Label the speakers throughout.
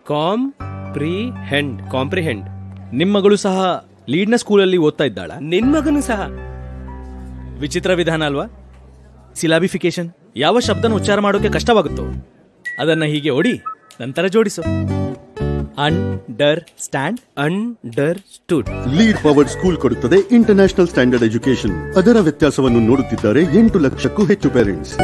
Speaker 1: Com pre end comprehend
Speaker 2: ನಿಮ್ಮ ಮಗಳು ಸಹ ಲೀಡ್ನ ಸ್ಕೂಲಲ್ಲಿ ಓದ್ತಾ ಇದ್ದಾಳ
Speaker 1: ನಿನ್ ಮಗನು ಸಹ
Speaker 2: ವಿಚಿತ್ರ ವಿಧಾನ ಅಲ್ವಾ ಸಿಲಾಬಿಫಿಕೇಶನ್ ಯಾವ ಶಬ್ದನ ಉಚ್ಚಾರ ಮಾಡೋಕೆ ಕಷ್ಟವಾಗುತ್ತೋ ಅದನ್ನ ಹೀಗೆ ಓಡಿ ನಂತರ ಜೋಡಿಸು understand
Speaker 1: understood
Speaker 3: lead powered school ಕೊಡುತ್ತದೆ ಇಂಟರ್ನ್ಯಾಷನಲ್ ಸ್ಟ್ಯಾಂಡರ್ಡ್ ಎಜುಕೇಶನ್ ಅದರ ವ್ಯತ್ಯಾಸವನ್ನು ನೋಡುತ್ತಿದ್ದಾರೆ ಎಂಟು ಲಕ್ಷಕ್ಕೂ ಹೆಚ್ಚು ಪೇರೆಂಟ್ಸ್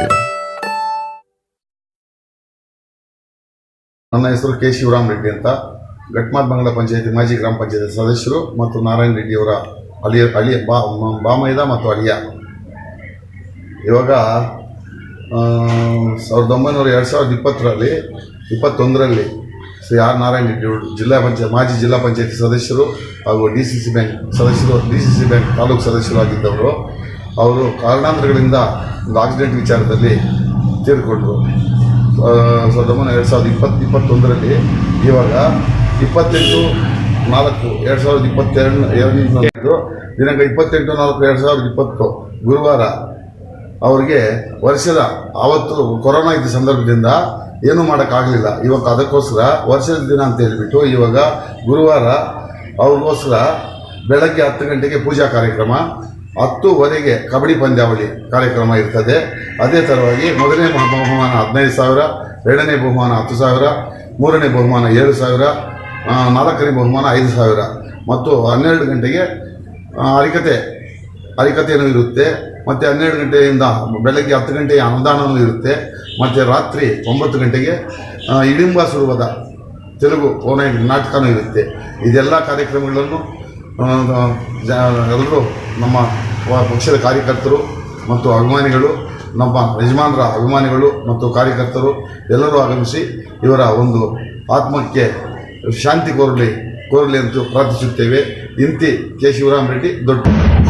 Speaker 4: ನನ್ನ ಹೆಸರು ಕೆ ಶಿವರಾಮ್ ರೆಡ್ಡಿ ಅಂತ ಘಟ್ಮಾತ್ ಬಂಗಡ ಪಂಚಾಯತಿ ಮಾಜಿ ಗ್ರಾಮ ಪಂಚಾಯತಿ ಸದಸ್ಯರು ಮತ್ತು ನಾರಾಯಣ ರೆಡ್ಡಿಯವರ ಅಳಿಯ ಅಳಿಯ ಬಾ ಮ- ಬಾಮೈದ ಮತ್ತು ಅಳಿಯ ಇವಾಗ ಆ, ಸಾವಿರದ ಒಂಬೈನೂರ ಎರಡು ಸಾವಿರದ ಇಪ್ಪತ್ತರಲ್ಲಿ ಇಪ್ಪತ್ತೊಂದರಲ್ಲಿ ಶ್ರೀ ಆರ್ ನಾರಾಯಣ ರೆಡ್ಡಿ ಅವರು ಜಿಲ್ಲಾ ಪಂಚಾಯತ್ ಮಾಜಿ ಜಿಲ್ಲಾ ಪಂಚಾಯತಿ ಸದಸ್ಯರು ಹಾಗೂ ಡಿ ಸಿ ಸಿ ಬ್ಯಾಂಕ್ ಸದಸ್ಯರು D C C bank taluk ಸದಸ್ಯರು ಆಗಿದ್ದವರು ಅವರು ಕಾರಣಾಂತರಗಳಿಂದ ಒಂದು ಆಕ್ಸಿಡೆಂಟ್ ವಿಚಾರದಲ್ಲಿ ತೀರ್ಕೊಂಡ್ರು ಆ, ಸಾವಿರದ ಒಂಬೈನೂರ ಎರಡು ಸಾವಿರದ ಇಪ್ಪತ್ತು ಇಪ್ಪತ್ತೊಂದರಲ್ಲಿ ಇವಾಗ ಇಪ್ಪತ್ತೆಂಟು ನಾಲ್ಕು ಎರಡು ಸಾವಿರದ ಇಪ್ಪತ್ತೆರಡು ಎರಡು ದಿನಾಂಕ ಇಪ್ಪತ್ತೆಂಟು ನಾಲ್ಕು ಎರಡು ಸಾವಿರದ ಇಪ್ಪತ್ತು ಗುರುವಾರ ಅವರಿಗೆ ವರ್ಷದ ಆವತ್ತು ಕೊರೋನಾ ಇದ್ದ ಸಂದರ್ಭದಿಂದ ಏನೂ ಮಾಡೋಕ್ಕಾಗಲಿಲ್ಲ ಇವಾಗ ಅದಕ್ಕೋಸ್ಕರ ವರ್ಷದ ದಿನ ಅಂತ ಹೇಳಿಬಿಟ್ಟು ಇವಾಗ ಗುರುವಾರ ಅವ್ರಿಗೋಸ್ಕರ ಬೆಳಗ್ಗೆ ಹತ್ತು ಗಂಟೆಗೆ ಪೂಜಾ ಕಾರ್ಯಕ್ರಮ ಹತ್ತುವರೆಗೆ ಕಬಡ್ಡಿ ಪಂದ್ಯಾವಳಿ ಕಾರ್ಯಕ್ರಮ ಇರ್ತದೆ ಅದೇ ಥರವಾಗಿ ಮೊದಲನೇ ಬಹು- ಬಹುಮಾನ ಹದಿನೈದು ಸಾವಿರ ಎರಡನೇ ಬಹುಮಾನ ಹತ್ತು ಸಾವಿರ ಮೂರನೇ ಬಹುಮಾನ ಏಳು ಸಾವಿರ ಆ, ನಾಲ್ಕನೇ ಬಹುಮಾನ ಐದು ಸಾವಿರ ಮತ್ತು ಹನ್ನೆರಡು ಗಂಟೆಗೆ ಆ, ಹರಿಕತೆ ಹರಿಕತೆಯೂ ಇರುತ್ತೆ ಮತ್ತು ಹನ್ನೆರಡು ಗಂಟೆಯಿಂದ ಬೆಳಗ್ಗೆ ಹತ್ತು ಗಂಟೆಗೆ ಅನುದಾನವೂ ಇರುತ್ತೆ ಮತ್ತು ರಾತ್ರಿ ಒಂಬತ್ತು ಗಂಟೆಗೆ ಆ, ಇಡಿಂಬ ಸುರುವದ ತೆಲುಗು ಕೋನ ನಾಟಕನೂ ಇರುತ್ತೆ ಇದೆಲ್ಲ ಕಾರ್ಯಕ್ರಮಗಳನ್ನು ಎಲ್ಲರೂ ನಮ್ಮ ವ- ಪಕ್ಷದ ಕಾರ್ಯಕರ್ತರು ಮತ್ತು ಅಭಿಮಾನಿಗಳು ನಮ್ಮ ಯಜಮಾನರ ಅಭಿಮಾನಿಗಳು ಮತ್ತು ಕಾರ್ಯಕರ್ತರು ಎಲ್ಲರೂ ಆಗಮಿಸಿ ಇವರ ಒಂದು ಆತ್ಮಕ್ಕೆ ಶಾಂತಿ ಕೋರಲಿ ಕೋರಲಿ ಅಂತ ಪ್ರಾರ್ಥಿಸುತ್ತೇವೆ ಇಂತಿ ಕೆ ಶಿವರಾಮ್ ರೆಡ್ಡಿ ದೊಡ್ಡ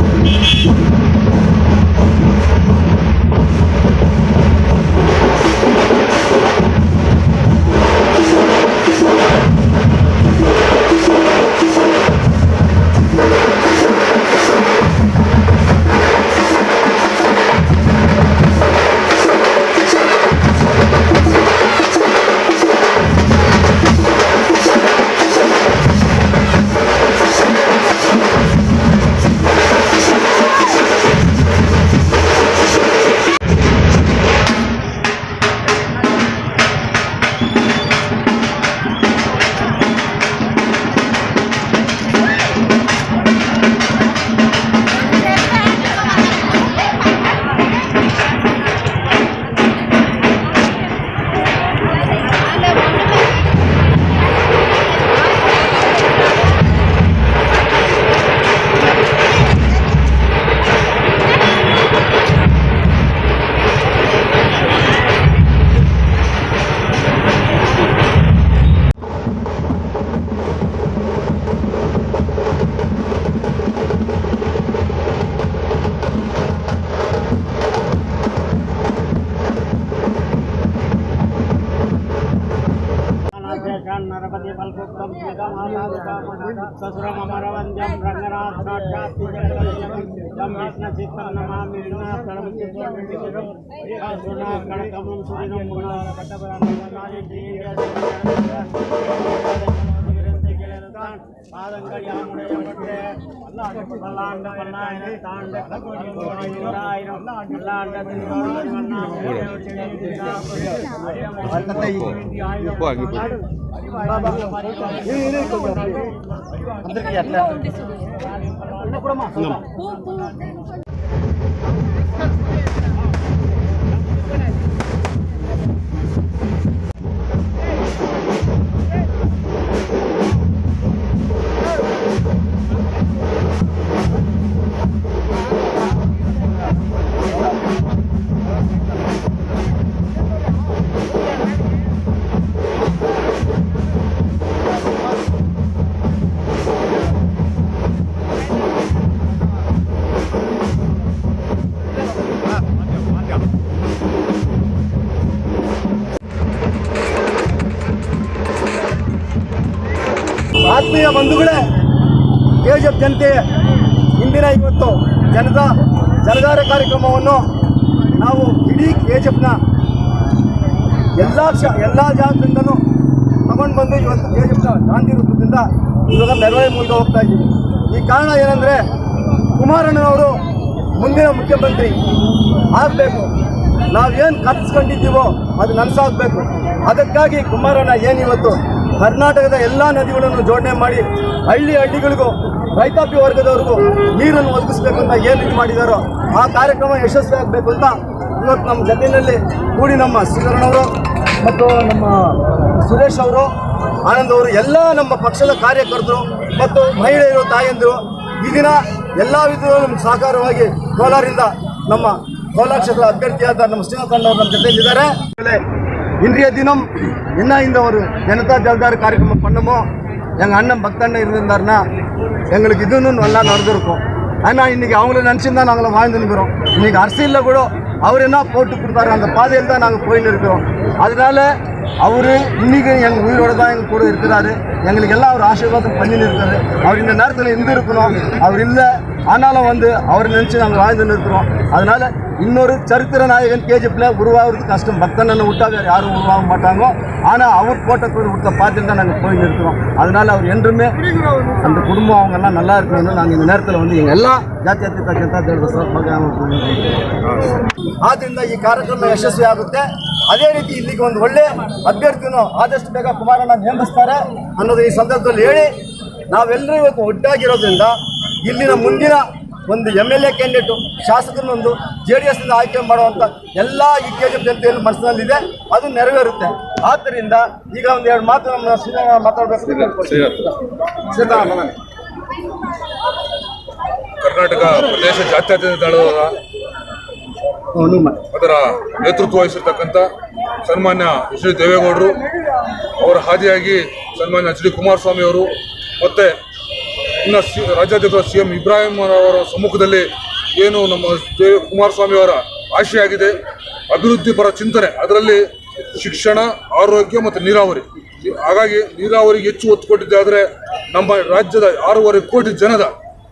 Speaker 5: नरपति बलपुत्रम ससुरम अमरवंद्यम रंगनाथ साक्षात् तम विष्णु चित्तम नमामि विघ्नात् सर्वसिद्धिं सुना कणकमं सुदिनं मुना பாதங்கடியாமுடையப்பட்டு பல்லாண்டு பல்லாயிரம் தாண்ட நூறாயிரம் பல்லாண்டு
Speaker 6: ಆತ್ಮೀಯ ಬಂಧುಗಳೇ ಕೆಜಿಎಫ್ ಜನತೆ ಇಂದಿನ ಇವತ್ತು ಜನತಾ ಜಲಧಾರೆ ಕಾರ್ಯಕ್ರಮವನ್ನು ನಾವು ಇಡೀ ಕೆಜಿಎಫ್ನ ಎಲ್ಲ ಕ್ಷ ಎಲ್ಲ ಜಾಗದಿಂದನೂ ತಗೊಂಡು ಬಂದು ಇವತ್ತು ಕೆ ಜಿ ಗಾಂಧಿ ವೃತ್ತದಿಂದ ಇವಾಗ ಮೆರವಣಿಗೆ ಮೂಲಕ ಹೋಗ್ತಾ ಇದ್ದೀವಿ ಈ ಕಾರಣ ಏನಂದ್ರೆ ಕುಮಾರಣ್ಣನವರು ಮುಂದಿನ ಮುಖ್ಯಮಂತ್ರಿ ಆಗಬೇಕು ನಾವೇನು ಕಲ್ಸ್ಕೊಂಡಿದ್ದೀವೋ ಅದು ನನಸಾಗಬೇಕು ಅದಕ್ಕಾಗಿ ಕುಮಾರಣ್ಣ ಏನಿವತ್ತು ಕರ್ನಾಟಕದ ಎಲ್ಲ ನದಿಗಳನ್ನು ಜೋಡಣೆ ಮಾಡಿ ಹಳ್ಳಿ ಹಳ್ಳಿಗಳಿಗೂ ರೈತಾಪಿ ವರ್ಗದವ್ರಿಗೂ ನೀರನ್ನು ಒದಗಿಸ್ಬೇಕು ಅಂತ ಏನು ಇದು ಮಾಡಿದಾರೋ ಆ ಕಾರ್ಯಕ್ರಮ ಯಶಸ್ವಿ ಆಗಬೇಕು ಅಂತ ಇವತ್ತು ನಮ್ಮ ಜೊತೆಯಲ್ಲಿ ಕೂಡಿ ನಮ್ಮ ಶ್ರೀಧರನವರು ಮತ್ತು ನಮ್ಮ ಸುರೇಶ್ ಅವರು ಆನಂದ್ ಅವರು ಎಲ್ಲ ನಮ್ಮ ಪಕ್ಷದ ಕಾರ್ಯಕರ್ತರು ಮತ್ತು ಮಹಿಳೆಯರು ತಾಯಂದಿರು ಈ ದಿನ ಎಲ್ಲ ವಿಧದಲ್ಲೂ ನಮ್ಗೆ ಸಹಕಾರವಾಗಿ ಕೋಲಾರಿಂದ ನಮ್ಮ ಕೋಲಾರ ಕ್ಷೇತ್ರ ಅಭ್ಯರ್ಥಿಯಾದ ನಮ್ಮ ಶ್ರೀನಿವಾಸ ಅವರು ನಮ್ಮ ಜೊತೆಯಲ್ಲಿದ್ದಾರೆ இன்றைய தினம் என்ன இந்த ஒரு ஜனதா ஜல்தார் காரியக்கிரமம் பண்ணமோ எங்கள் அண்ணன் பக்தண்ணன் இருந்திருந்தாருன்னா எங்களுக்கு இதுன்னு நல்லா நடந்திருக்கும் ஆனால் இன்னைக்கு அவங்கள நினச்சி தான் நாங்கள் வாழ்ந்துருக்கிறோம் இன்னைக்கு அரசியலில் கூட அவர் என்ன போட்டு கொடுத்தாரு அந்த பாதையில் தான் நாங்கள் போயின்னு இருக்கிறோம் அதனால அவர் இன்னைக்கு எங்கள் உயிரோட தான் எங்கள் கூட இருக்கிறாரு எங்களுக்கு எல்லாம் அவர் ஆசீர்வாதம் பண்ணின்னு இருக்காரு அவர் இந்த நேரத்தில் இருந்து இருக்கணும் அவர் இல்லை ஆனாலும் வந்து அவரை நினச்சி நாங்கள் வாழ்ந்துன்னு இருக்கிறோம் அதனால இன்னொரு சரித்திர நாயகன் கேஜிஎஃப்ல உருவாகிறது கஷ்டம் பக்தன் விட்டா வேறு யாரும் உருவாக மாட்டாங்க ஆனால் அவர் போட்ட கொடுத்த பாத்திரம் தான் நாங்கள் போயின்னு இருக்கிறோம் அதனால அவர் என்றுமே அந்த குடும்பம் அவங்க எல்லாம் நல்லா இருக்கணும்னு நாங்கள் இந்த நேரத்தில் வந்து எங்கள் ಎಲ್ಲ ಜಾತ್ಯತೀತ ಜನತಾ ದಳದ ಆದ್ದರಿಂದ ಈ ಕಾರ್ಯಕ್ರಮ ಯಶಸ್ವಿ ಆಗುತ್ತೆ ಅದೇ ರೀತಿ ಇಲ್ಲಿಗೆ ಒಂದು ಒಳ್ಳೆ ಅಭ್ಯರ್ಥಿಯನ್ನು ಆದಷ್ಟು ಬೇಗ ಕುಮಾರಣ್ಣ ನೇಮಿಸ್ತಾರೆ ಅನ್ನೋದು ಈ ಸಂದರ್ಭದಲ್ಲಿ ಹೇಳಿ ನಾವೆಲ್ಲರೂ ಇವತ್ತು ಒಟ್ಟಾಗಿರೋದ್ರಿಂದ ಇಲ್ಲಿನ ಮುಂದಿನ ಒಂದು ಎಮ್ ಎಲ್ ಎ ಕ್ಯಾಂಡಿಡೇಟು ಶಾಸಕರನ್ನೊಂದು ಜೆ ಡಿ ಎಸ್ನಿಂದ ಆಯ್ಕೆ ಮಾಡುವಂಥ ಎಲ್ಲ ಈ ಕೆ ಜಿ ಎಫ್ ಜನತೆಯಲ್ಲಿ ಮನಸ್ಸಿನಲ್ಲಿದೆ ಅದು ನೆರವೇರುತ್ತೆ ಆದ್ದರಿಂದ ಈಗ ಒಂದು ಎರಡು ಮಾತು ನಮ್ಮ ಶ್ರೀರಂಗ ಮಾತಾಡಬೇಕು ಶ್ರೀರಾಮ
Speaker 7: ಕರ್ನಾಟಕ ಪ್ರದೇಶ ಜಾತ್ಯತೀತ ದಳದ
Speaker 6: ನಿಮ್ಮ
Speaker 7: ಅದರ ನೇತೃತ್ವ ವಹಿಸಿರ್ತಕ್ಕಂಥ ಸನ್ಮಾನ್ಯ ಎಚ್ ಡಿ ದೇವೇಗೌಡರು ಅವರ ಹಾದಿಯಾಗಿ ಸನ್ಮಾನ್ಯ ಎಚ್ ಡಿ ಕುಮಾರಸ್ವಾಮಿ ಅವರು ಮತ್ತೆ ಇನ್ನು ಸಿ ರಾಜ್ಯಾಧ್ಯಕ್ಷ ಸಿ ಎಂ ಇಬ್ರಾಹಿಂ ಅವರ ಸಮ್ಮುಖದಲ್ಲಿ ಏನು ನಮ್ಮ ದೇವ ಕುಮಾರಸ್ವಾಮಿ ಅವರ ಆಶೆಯಾಗಿದೆ ಅಭಿವೃದ್ಧಿ ಪರ ಚಿಂತನೆ ಅದರಲ್ಲಿ ಶಿಕ್ಷಣ ಆರೋಗ್ಯ ಮತ್ತು ನೀರಾವರಿ ಹಾಗಾಗಿ ನೀರಾವರಿಗೆ ಹೆಚ್ಚು ಒತ್ತು ಕೊಟ್ಟಿದ್ದಾದರೆ ನಮ್ಮ ರಾಜ್ಯದ ಆರೂವರೆ ಕೋಟಿ ಜನದ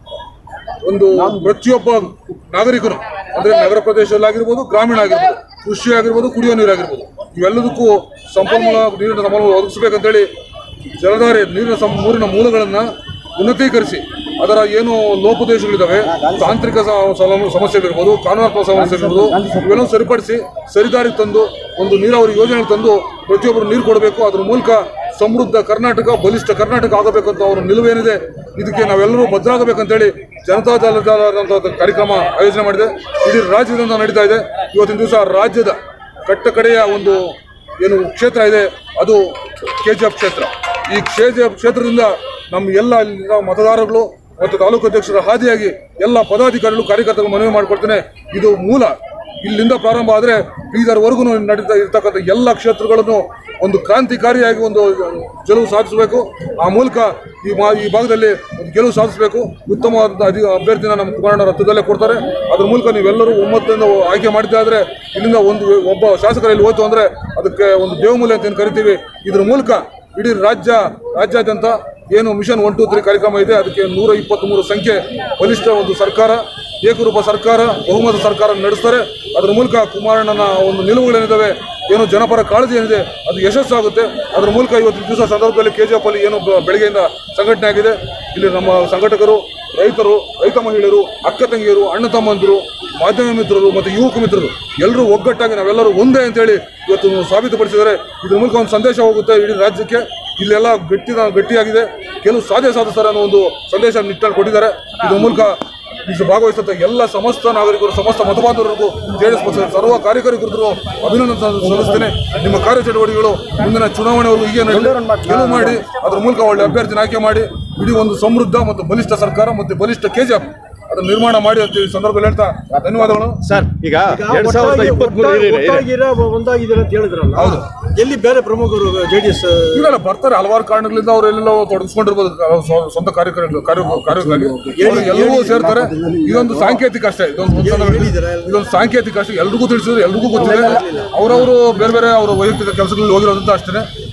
Speaker 7: ಒಂದು ಪ್ರತಿಯೊಬ್ಬ ನಾಗರಿಕನು ಅಂದ್ರೆ ನಗರ ಪ್ರದೇಶದಲ್ಲಾಗಿರ್ಬೋದು ಗ್ರಾಮೀಣ ಆಗಿರ್ಬೋದು ಕೃಷಿ ಆಗಿರ್ಬೋದು ಕುಡಿಯೋ ನೀರಾಗಿರ್ಬೋದು ಇವೆಲ್ಲದಕ್ಕೂ ಸಂಪನ್ಮೂಲ ನೀರಿನ ಸಂಪನ್ಮೂಲ ಒದಗಿಸಬೇಕಂತೇಳಿ ಜಲಧಾರೆ ನೀರಿನ ಸಂ ನೀರಿನ ಮೂಲಗಳನ್ನ ಉನ್ನತೀಕರಿಸಿ ಅದರ ಏನು ಲೋಪದೋಷಗಳಿದ್ದಾವೆ ತಾಂತ್ರಿಕ ಸ- ಸಲ- ಸಮಸ್ಯೆಗಳಿರ್ಬೋದು ಕಾನೂನಾತ್ಮಕ ಸಮಸ್ಯೆಗಳಿರ್ಬೋದು ಇವೆಲ್ಲ ಸರಿಪಡಿಸಿ ಸರಿದಾರಿಗೆ ತಂದು ಒಂದು ನೀರಾವರಿ ಯೋಜನೆ ತಂದು ಪ್ರತಿಯೊಬ್ಬರು ನೀರು ಕೊಡಬೇಕು ಅದ್ರ ಮೂಲಕ ಸಮೃದ್ಧ ಕರ್ನಾಟಕ ಬಲಿಷ್ಠ ಕರ್ನಾಟಕ ಆಗಬೇಕು ಅಂತ ಅವರ ನಿಲುವೇನಿದೆ ಇದಕ್ಕೆ ನಾವೆಲ್ಲರೂ ಭದ್ರಾಗಬೇಕಂತೇಳಿ ಜನತಾ ಜಾಲ ಅಂತ ಕಾರ್ಯಕ್ರಮ ಆಯೋಜನೆ ಮಾಡಿದೆ ಇಡೀ ರಾಜ್ಯದಿಂದ ನಡೀತಾ ಇದೆ ಇವತ್ತಿನ ದಿವಸ ರಾಜ್ಯದ ಕಟ್ಟ ಕಡೆಯ ಒಂದು ಏನು ಕ್ಷೇತ್ರ ಇದೆ ಅದು ಕೆ ಜಿ ಎಫ್ ಕ್ಷೇತ್ರ ಈ ಕೆ ಜಿ ಎಫ್ ಕ್ಷೇತ್ರದಿಂದ ನಮ್ಮ ಎಲ್ಲ ಇಲ್ಲಿನ ಮತದಾರಗಳು ಮತ್ತು ತಾಲೂಕು ಅಧ್ಯಕ್ಷರ ಹಾದಿಯಾಗಿ ಎಲ್ಲ ಪದಾಧಿಕಾರಿಗಳು ಕಾರ್ಯಕರ್ತರು ಮನವಿ ಮಾಡಿಕೊಡ್ತೇನೆ ಇದು ಮೂಲ ಇಲ್ಲಿಂದ ಪ್ರಾರಂಭ ಆದರೆ ಬೀದರ್ವರೆಗೂ ನಡೀತಾ ಇರ್ತಕ್ಕಂಥ ಎಲ್ಲ ಕ್ಷೇತ್ರಗಳನ್ನು ಒಂದು ಕ್ರಾಂತಿಕಾರಿಯಾಗಿ ಒಂದು ಗೆಲುವು ಸಾಧಿಸಬೇಕು ಆ ಮೂಲಕ ಈ ಮಾ ಈ ಭಾಗದಲ್ಲಿ ಒಂದು ಗೆಲುವು ಸಾಧಿಸಬೇಕು ಉತ್ತಮವಾದ ಅಧಿ ಅಭ್ಯರ್ಥಿನ ನಮ್ಮ ಕುಮಾರಣ್ಣ ರಥದಲ್ಲೇ ಕೊಡ್ತಾರೆ ಅದ್ರ ಮೂಲಕ ನೀವೆಲ್ಲರೂ ಒಮ್ಮತದಿಂದ ಆಯ್ಕೆ ಮಾಡಿದ್ದಾದ್ರೆ ಇಲ್ಲಿಂದ ಒಂದು ಒಬ್ಬ ಶಾಸಕರಲ್ಲಿ ಹೋಯ್ತು ಅಂದರೆ ಅದಕ್ಕೆ ಒಂದು ದೇವಮೂಲ್ಯ ಅಂತ ಏನು ಕರಿತೀವಿ ಇದ್ರ ಮೂಲಕ ಇಡೀ ರಾಜ್ಯ ರಾಜ್ಯಾದ್ಯಂತ ಏನು ಮಿಷನ್ ಒನ್ ಟೂ ತ್ರೀ ಕಾರ್ಯಕ್ರಮ ಇದೆ ಅದಕ್ಕೆ ನೂರ ಇಪ್ಪತ್ತ್ಮೂರು ಸಂಖ್ಯೆ ಬಲಿಷ್ಠ ಒಂದು ಸರ್ಕಾರ ಏಕರೂಪ ಸರ್ಕಾರ ಬಹುಮತ ಸರ್ಕಾರ ನಡೆಸ್ತಾರೆ ಅದರ ಮೂಲಕ ಕುಮಾರಣ್ಣನ ಒಂದು ನಿಲುವುಗಳೇನಿದ್ದಾವೆ ಏನು ಜನಪರ ಕಾಳಜಿ ಏನಿದೆ ಅದು ಯಶಸ್ಸಾಗುತ್ತೆ ಅದರ ಮೂಲಕ ಇವತ್ತಿನ ದಿವಸ ಸಂದರ್ಭದಲ್ಲಿ ಕೆ ಜಿ ಎಫ್ ಅಲ್ಲಿ ಏನು ಬ- ಬೆಳಗ್ಗೆಯಿಂದ ಸಂಘಟನೆ ಆಗಿದೆ ಇಲ್ಲಿ ನಮ್ಮ ಸಂಘಟಕರು ರೈತರು ರೈತ ಮಹಿಳೆಯರು ಅಕ್ಕ ತಂಗಿಯರು ಅಣ್ಣ ತಮ್ಮಂದಿರು ಮಾಧ್ಯಮ ಮಿತ್ರರು ಮತ್ತು ಯುವಕ ಮಿತ್ರರು ಎಲ್ಲರೂ ಒಗ್ಗಟ್ಟಾಗಿ ನಾವೆಲ್ಲರೂ ಒಂದೇ ಅಂತೇಳಿ ಇವತ್ತು ಸಾಬೀತುಪಡಿಸಿದ್ದಾರೆ ಇದ್ರ ಮೂಲಕ ಒಂದು ಸಂದೇಶ ಹೋಗುತ್ತೆ ಇಡೀ ರಾಜ್ಯಕ್ಕೆ ಇಲ್ಲೆಲ್ಲ ಗಟ್ಟಿ ಗಟ್ಟಿಯಾಗಿದೆ ಕೆಲವು ಸಾಧ್ಯ ಸಾಧಿಸ್ತಾರೆ ಅನ್ನೋ ಒಂದು ಸಂದೇಶ ನಿಟ್ಟಲ್ಲಿ ಕೊಟ್ಟಿದ್ದಾರೆ ಇದ್ರ ಮೂಲಕ ಇದು ಭಾಗವಹಿಸಿದ ಎಲ್ಲ ಸಮಸ್ತ ನಾಗರಿಕರು ಸಮಸ್ತ ಮತಬಾಂಧವರಿಗೂ ಜೆಡಿಎಸ್ ಪಕ್ಷದ ಸರ್ವ ಕಾರ್ಯಕರ್ತರಿಗೂ ಅಭಿನಂದನೆ ಸಲ್ಲಿಸ್ತೇನೆ ನಿಮ್ಮ ಕಾರ್ಯಚಟುವಟಿಕೆಗಳು ಮುಂದಿನ ಚುನಾವಣೆವರೆಗೂ ಹೀಗೆ ನಡೀಲಿ. ಗೆಲುವು ಮಾಡಿ ಅದ್ರ ಮೂಲಕ ಒಳ್ಳೆ ಅಭ್ಯರ್ಥಿನ ಆಯ್ಕೆ ಮಾಡಿ ಇಡೀ ಒಂದು ಸಮೃದ್ಧ ಮತ್ತು ಬಲಿಷ್ಠ ಸರ್ಕಾರ ಮತ್ತು ಬಲಿಷ್ಠ ಕೆಜಿಎಫ್ ಅದನ್ನು ನಿರ್ಮಾಣ ಮಾಡಿ ಅಂತ ಈ ಸಂದರ್ಭದಲ್ಲಿ ಹೇಳ್ತಾ ಧನ್ಯವಾದಗಳು
Speaker 8: ಸರ್ ಈಗ ಎರಡ್ ಸಾವಿರದ ಇಪ್ಪತ್ತ್
Speaker 6: ಒಂದಾಗಿದ್ದೀರ ಅಂತ ಹೇಳಿದ್ರಲ್ಲ
Speaker 7: ಹೌದು
Speaker 6: ಎಲ್ಲಿ ಬೇರೆ ಪ್ರಮುಖರು ಜೆ ಡಿ ಎಸ್
Speaker 7: ಈಗಲ್ಲ ಬರ್ತಾರೆ ಹಲವಾರು ಕಾರಣಗಳಿಂದ ಅವರೆಲ್ಲ ತೊಡಗಿಸ್ಕೊಂಡಿರ್ಬೋದು ಅವ್ರ ಸ್ವ- ಸ್ವಂತ ಕಾರ್ಯಕ್ರಮ ಕಾರ್ಯ ಕಾರ್ಯಕ್ಕಾಗಿ ಅವ್ರು ಎಲ್ಲರಿಗೂ ಸೇರ್ತಾರೆ ಇದೊಂದು ಸಾಂಕೇತಿಕ ಅಷ್ಟೇ ಇದೊಂದು ಇದೊಂದು ಸಾಂಕೇತಿಕ ಅಷ್ಟೇ ಎಲ್ರಿಗೂ ತಿಳಿಸಿದ್ರೆ ಎಲ್ರಿಗೂ ಗೊತ್ತಿದೆ ಅವರವರು ಬೇರೆ ಬೇರೆ ಅವರ ವೈಯಕ್ತಿಕ ಕೆಲಸಗಳಲ್ಲಿ ಹೋಗಿರೋದಂತ ಅಷ್ಟೇ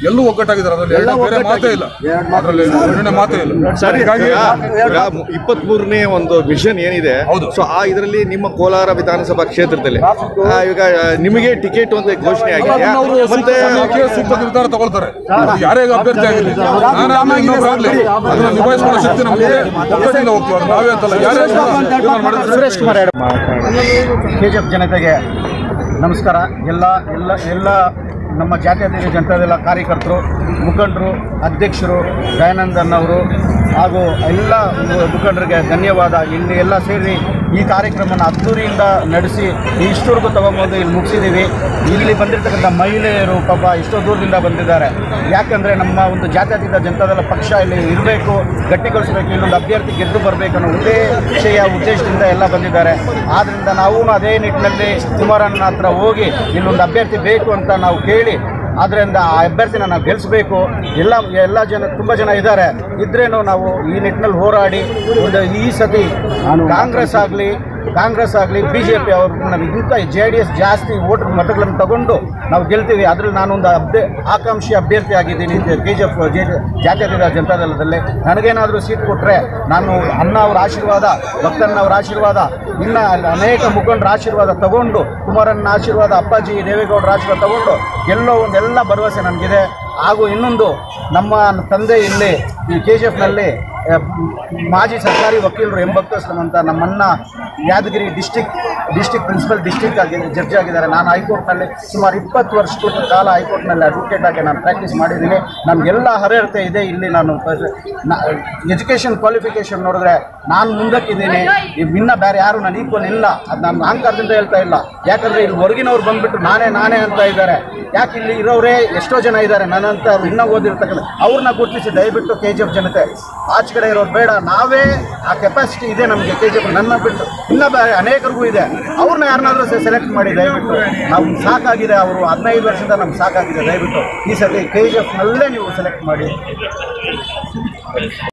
Speaker 7: ಎಲ್ಲೂ ಒಗ್ಗಟ್ಟಾಗಿದ್ದಾರೆ ಅದರಲ್ಲಿ
Speaker 6: ಎಲ್ಲ
Speaker 7: ಎರಡು ಬೇರೆ ಮಾತೇ ಇಲ್ಲ ಅದರಲ್ಲಿ ಎರಡನೇ ಮಾತೇ ಇಲ್ಲ
Speaker 8: ಸರಿ
Speaker 7: ಹೀಗಾಗಿ
Speaker 8: ಇಪ್ಪತ್ತ್ ಮೂರನೇ ಒಂದು ಮಿಷನ್ ಏನಿದೆ
Speaker 7: ಹೌದು.
Speaker 8: ಸೊ ಆ ಇದರಲ್ಲಿ ನಿಮ್ಮ ಕೋಲಾರ ವಿಧಾನಸಭಾ ಕ್ಷೇತ್ರದಲ್ಲಿ ಆ, ಈಗ ಆ, ನಿಮಗೆ ಟಿಕೆಟ್ ಅಂತ ಘೋಷಣೆ ಆಗಿದೆ
Speaker 7: ಅವರು
Speaker 8: ಮತ್ತೆ
Speaker 7: ಸೂಕ್ತ ಸೂಕ್ತ ನಿರ್ಧಾರ ತಗೊಳ್ತಾರೆ ಅದು ಯಾರೇ ಅಭ್ಯರ್ಥಿ ಆಗಿರಲಿ ನಾನೇ ಇನ್ನೊಬ್ಬರಾಗ್ಲಿ ಅದನ್ನ ನಿಭಾಯಿಸ್ಕೊಳ್ಳೋ ಶಕ್ತಿ ನಮಗೆ ಒಗ್ಗಟ್ಟಿಂದ ಹೋಗ್ತೀವಿ ಅದು ನಾವೇ ಅಂತಲ್ಲ ಯಾರೇ ತೀರ್ಮಾನ ಮಾಡಿದ್ರೆ
Speaker 6: Suresh Kumar K G F ಜನತೆಗೆ ನಮಸ್ಕಾರ ಎಲ್ಲ ಎಲ್ಲ ಎಲ್ಲ ನಮ್ಮ ಜಾತ್ಯತೀತ ಜನತಾದಳ ಕಾರ್ಯಕರ್ತರು ಮುಖಂಡರು ಅಧ್ಯಕ್ಷರು ದಯಾನಂದನ್ ಅವರು ಹಾಗೂ ಎಲ್ಲ ಮುಖಂಡರಿಗೆ ಧನ್ಯವಾದ ಇಲ್ಲಿ ಎಲ್ಲ ಸೇರಿ ಈ ಕಾರ್ಯಕ್ರಮನ ಅದ್ದೂರಿಯಿಂದ ನಡೆಸಿ ಇಷ್ಟವರೆಗೂ ತಗೊಂಬಂದು ಇಲ್ಲಿ ಮುಗಿಸಿದ್ದೀವಿ ಇಲ್ಲಿ ಬಂದಿರತಕ್ಕಂಥ ಮಹಿಳೆಯರು ಪಾಪ ಎಷ್ಟೋ ದೂರದಿಂದ ಬಂದಿದ್ದಾರೆ ಯಾಕಂದರೆ ನಮ್ಮ ಒಂದು ಜಾತ್ಯತೀತ ಜನತಾದಳ ಪಕ್ಷ ಇಲ್ಲಿ ಇರಬೇಕು ಗಟ್ಟಿಗೊಳಿಸಬೇಕು ಇಲ್ಲೊಂದು ಅಭ್ಯರ್ಥಿ ಗೆದ್ದು ಬರಬೇಕು ಅನ್ನೋ ಉದ್ದೇಶಯ ಉದ್ದೇಶದಿಂದ ಎಲ್ಲ ಬಂದಿದ್ದಾರೆ ಆದ್ದರಿಂದ ನಾವು ಅದೇ ನಿಟ್ಟಿನಲ್ಲಿ ಕುಮಾರಣ್ಣ ಹತ್ರ ಹೋಗಿ ಇಲ್ಲೊಂದು ಅಭ್ಯರ್ಥಿ ಬೇಕು ಅಂತ ನಾವು ಕೇಳಿ ಆದ್ದರಿಂದ ಆ ಅಭ್ಯರ್ಥಿನ ನಾವು ಗೆಲ್ಲಿಸಬೇಕು ಎಲ್ಲ ಎಲ್ಲ ಜನ ತುಂಬ ಜನ ಇದ್ದಾರೆ ಇದ್ರೇನು ನಾವು ಈ ನಿಟ್ಟಿನಲ್ಲಿ ಹೋರಾಡಿ ಒಂದು ಈ ಸತಿ ಕಾಂಗ್ರೆಸ್ ಆಗಲಿ ಕಾಂಗ್ರೆಸ್ ಆಗಲಿ ಬಿ ಜೆ ಪಿ ಅವ್ರನ್ನ ಇಂಥ ಜೆ ಡಿ ಎಸ್ ಜಾಸ್ತಿ ವೋಟ್ ಮತಗಳನ್ನು ತಗೊಂಡು ನಾವು ಗೆಲ್ತೀವಿ ಅದ್ರಲ್ಲಿ ನಾನೊಂದು ಅಭ್ಯ ಆಕಾಂಕ್ಷಿ ಅಭ್ಯರ್ಥಿ ಆಗಿದ್ದೀನಿ ಕೆ ಜಿ ಎಫ್ ಜೆ ಜಾತ್ಯತೀತ ಜನತಾದಳದಲ್ಲಿ ನನಗೇನಾದರೂ ಸೀಟ್ ಕೊಟ್ಟರೆ ನಾನು ಅಣ್ಣ ಅವರ ಆಶೀರ್ವಾದ ಭಕ್ತಣ್ಣ ಅವರ ಆಶೀರ್ವಾದ ಇನ್ನು ಅನೇಕ ಮುಖಂಡರ ಆಶೀರ್ವಾದ ತಗೊಂಡು ಕುಮಾರಣ್ಣ ಆಶೀರ್ವಾದ ಅಪ್ಪಾಜಿ ದೇವೇಗೌಡರ ಆಶೀರ್ವಾದ ತಗೊಂಡು ಗೆಲ್ಲೋ ಒಂದೆಲ್ಲ ಭರವಸೆ ನನಗಿದೆ ಹಾಗೂ ಇನ್ನೊಂದು ನಮ್ಮ ತಂದೆ ಇಲ್ಲಿ ಈ ಕೆ ಜಿ ಎಫ್ನಲ್ಲಿ ಮಾಜಿ ಸರ್ಕಾರಿ ವಕೀಲರು ಎಂಬತ್ತಷ್ಟು ಅಂತ ನಮ್ಮಣ್ಣ Yadgiri district district principal district ಆಗಿ ಜಡ್ಜ್ ಆಗಿದ್ದಾರೆ ನಾನು ಹೈಕೋರ್ಟ್ನಲ್ಲಿ ಸುಮಾರು ಇಪ್ಪತ್ತು ವರ್ಷದ ಕಾಲ ಹೈಕೋರ್ಟ್ನಲ್ಲಿ ಅಡ್ವೊಕೇಟ್ ಆಗಿ ನಾನು ಪ್ರಾಕ್ಟೀಸ್ ಮಾಡಿದ್ದೀನಿ ನಮಗೆಲ್ಲ ಅರ್ಹತೆ ಇದೆ ಇಲ್ಲಿ ನಾನು ಎಜುಕೇಷನ್ ಕ್ವಾಲಿಫಿಕೇಷನ್ ನೋಡಿದ್ರೆ ನಾನು ಮುಂದಕ್ಕಿದ್ದೀನಿ ಇನ್ನ ಬೇರೆ ಯಾರು ನಾನು ಈಕ್ವಲ್ ಇಲ್ಲ ಅದು ನಾನು ಅಹಂಕಾರದಿಂದ ಹೇಳ್ತಾ ಇಲ್ಲ ಯಾಕಂದರೆ ಇಲ್ಲಿ ಹೊರಗಿನವ್ರು ಬಂದ್ಬಿಟ್ಟು ನಾನೇ ನಾನೇ ಅಂತ ಇದ್ದಾರೆ ಯಾಕೆ ಇಲ್ಲಿ ಇರೋರೇ ಎಷ್ಟೋ ಜನ ಇದ್ದಾರೆ ನನ್ನಂತ ಇನ್ನೂ ಓದಿರ್ತಕ್ಕಂಥ ಅವ್ರನ್ನ ಗುರುತಿಸಿ ದಯವಿಟ್ಟು ಕೆ ಜಿ ಎಫ್ ಜನತೆ ಆಚೆ ಕಡೆ ಇರೋರು ಬೇಡ ನಾವೇ ಆ ಕೆಪಾಸಿಟಿ ಇದೆ ನಮಗೆ ಕೆ ಜಿ ಎಫ್ ನನ್ನ ಬಿಟ್ಟು ಇನ್ನೂ ಬೇರೆ ಅನೇಕರಿಗೂ ಇದೆ ಅವ್ರನ್ನ ಯಾರನ್ನಾದ್ರೂ ಸೆಲೆಕ್ಟ್ ಮಾಡಿ ದಯವಿಟ್ಟು ನಾವು ಸಾಕಾಗಿದೆ ಅವರು ಹದಿನೈದು ವರ್ಷದಿಂದ ನಮ್ಗೆ ಸಾಕಾಗಿದೆ ದಯವಿಟ್ಟು ಈ ಸತಿ ಕೆ ಜಿ ಎಫ್ನಲ್ಲೇ ನೀವು ಸೆಲೆಕ್ಟ್ ಮಾಡಿ